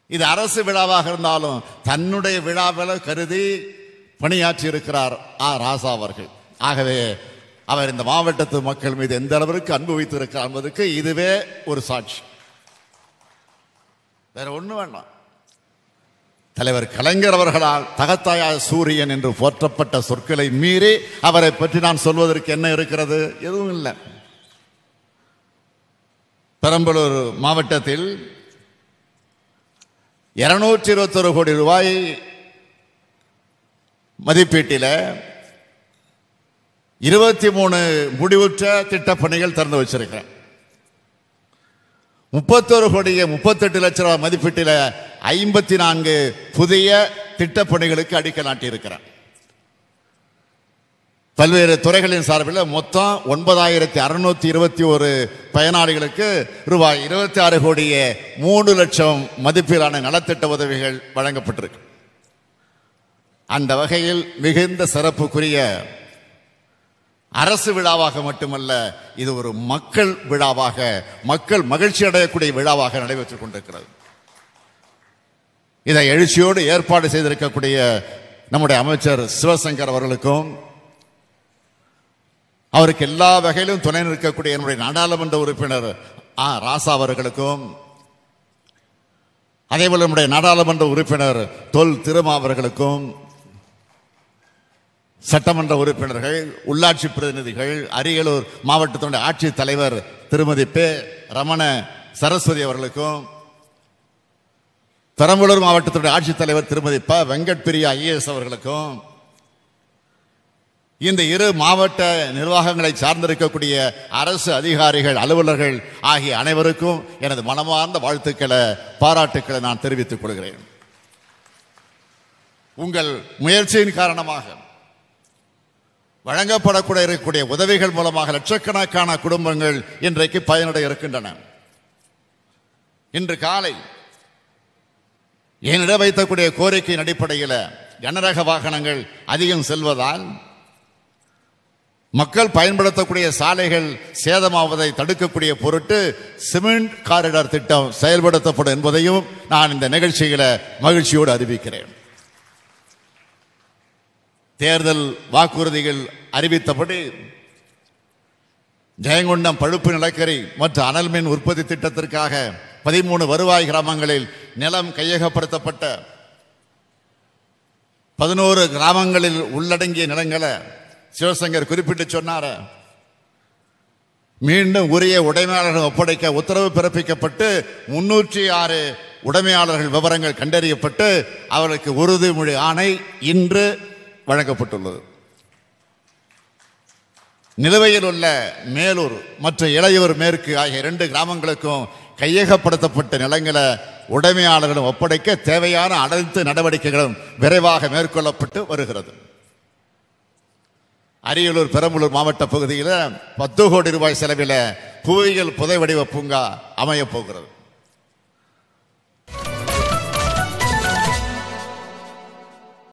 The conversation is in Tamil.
இது அரசு விழாவாக இருந்தாலும் தன்னுடைய விழாவில் கருதி பணியாற்றி இருக்கிறார் ஆ ராசா அவர்கள் ஆகவே அவர் இந்த மாவட்டத்து மக்கள் மீது எந்த அளவிற்கு அன்பு வைத்திருக்கிறார் என்பதற்கு இதுவே ஒரு சாட்சி வேற ஒண்ணு வேண்டாம் தலைவர் கலைஞர் அவர்களால் தகத்தாயா சூரியன் என்று போற்றப்பட்ட சொற்களை மீறி அவரை பற்றி நான் சொல்வதற்கு என்ன இருக்கிறது எதுவும் இல்லை பெரம்பலூர் மாவட்டத்தில் இருநூற்றி இருபத்தொரு கோடி ரூபாய் மதிப்பீட்டில் இருபத்தி மூணு முடிவுற்ற திட்டப்பணிகள் திறந்து வச்சிருக்கிறேன் முப்பத்தொரு கோடியே முப்பத்தெட்டு லட்சம் ரூபாய் மதிப்பீட்டில் ஐம்பத்தி நான்கு புதிய திட்டப்பணிகளுக்கு அடிக்கல் நாட்டியிருக்கிறேன் பல்வேறு துறைகளின் சார்பில் மொத்தம் ஒன்பதாயிரத்தி அறுநூத்தி இருபத்தி ஒரு பயனாளிகளுக்கு ரூபாய் இருபத்தி ஆறு கோடியே மூணு லட்சம் மதிப்பிலான நலத்திட்ட உதவிகள் வழங்கப்பட்டிருக்கு அந்த வகையில் மிகுந்த சிறப்புக்குரிய அரசு விழாவாக மட்டுமல்ல இது ஒரு மக்கள் விழாவாக மக்கள் மகிழ்ச்சி அடையக்கூடிய விழாவாக நடைபெற்றுக் கொண்டிருக்கிறது இதை எழுச்சியோடு ஏற்பாடு செய்திருக்கக்கூடிய நம்முடைய அமைச்சர் சிவசங்கர் அவர்களுக்கும் அவருக்கு எல்லா வகையிலும் துணை நிற்கக்கூடிய என்னுடைய நாடாளுமன்ற உறுப்பினர் ஆ ராசா அவர்களுக்கும் அதேபோல நம்முடைய நாடாளுமன்ற உறுப்பினர் தொல் திருமா அவர்களுக்கும் சட்டமன்ற உறுப்பினர்கள் உள்ளாட்சி பிரதிநிதிகள் அரியலூர் மாவட்டத்தினுடைய ஆட்சித் தலைவர் திருமதி பே ரமண சரஸ்வதி அவர்களுக்கும் பெரம்பலூர் மாவட்டத்தினுடைய ஆட்சித்தலைவர் திருமதி ப வெங்கட் பிரியா ஐஏஎஸ் அவர்களுக்கும் இந்த இரு மாவட்ட நிர்வாகங்களை சார்ந்திருக்கக்கூடிய அரசு அதிகாரிகள் அலுவலர்கள் ஆகிய அனைவருக்கும் எனது மனமார்ந்த வாழ்த்துக்களை பாராட்டுக்களை நான் தெரிவித்துக் கொள்கிறேன் உங்கள் முயற்சியின் காரணமாக வழங்கப்படக்கூடிய இருக்கக்கூடிய உதவிகள் மூலமாக லட்சக்கணக்கான குடும்பங்கள் இன்றைக்கு பயனடைய இருக்கின்றன இன்று காலை என்னிடம் வைத்தக்கூடிய கோரிக்கையின் அடிப்படையில் கனரக வாகனங்கள் அதிகம் செல்வதால் மக்கள் பயன்படுத்தக்கூடிய சாலைகள் சேதமாவதை தடுக்கக்கூடிய பொருட்டு சிமெண்ட் காரிடார் திட்டம் செயல்படுத்தப்படும் என்பதையும் நான் இந்த நிகழ்ச்சியில மகிழ்ச்சியோடு அறிவிக்கிறேன் தேர்தல் வாக்குறுதிகள் அறிவித்தபடி ஜெயங்கொண்டம் பழுப்பு நிலக்கரி மற்றும் அனல் மின் உற்பத்தி திட்டத்திற்காக பதிமூணு வருவாய் கிராமங்களில் நிலம் கையகப்படுத்தப்பட்ட பதினோரு கிராமங்களில் உள்ளடங்கிய நிலங்களை சிவசங்கர் குறிப்பிட்டு சொன்னார மீண்டும் உரிய உடைமையாளர்கள் ஒப்படைக்க உத்தரவு பிறப்பிக்கப்பட்டு முன்னூற்றி ஆறு உடைமையாளர்கள் விவரங்கள் கண்டறியப்பட்டு அவர்களுக்கு உறுதிமொழி ஆணை இன்று வழங்கப்பட்டுள்ளது நிலுவையில் உள்ள மேலூர் மற்றும் இளையூர் மேற்கு ஆகிய இரண்டு கிராமங்களுக்கும் கையகப்படுத்தப்பட்ட நிலங்களை உடைமையாளர்களும் ஒப்படைக்க தேவையான அனைத்து நடவடிக்கைகளும் விரைவாக மேற்கொள்ளப்பட்டு வருகிறது அரியலூர் பெரம்பலூர் மாவட்ட பகுதியில் பத்து கோடி ரூபாய் செலவில் புவியியல் புதை வடிவ பூங்கா அமையப் போகிறது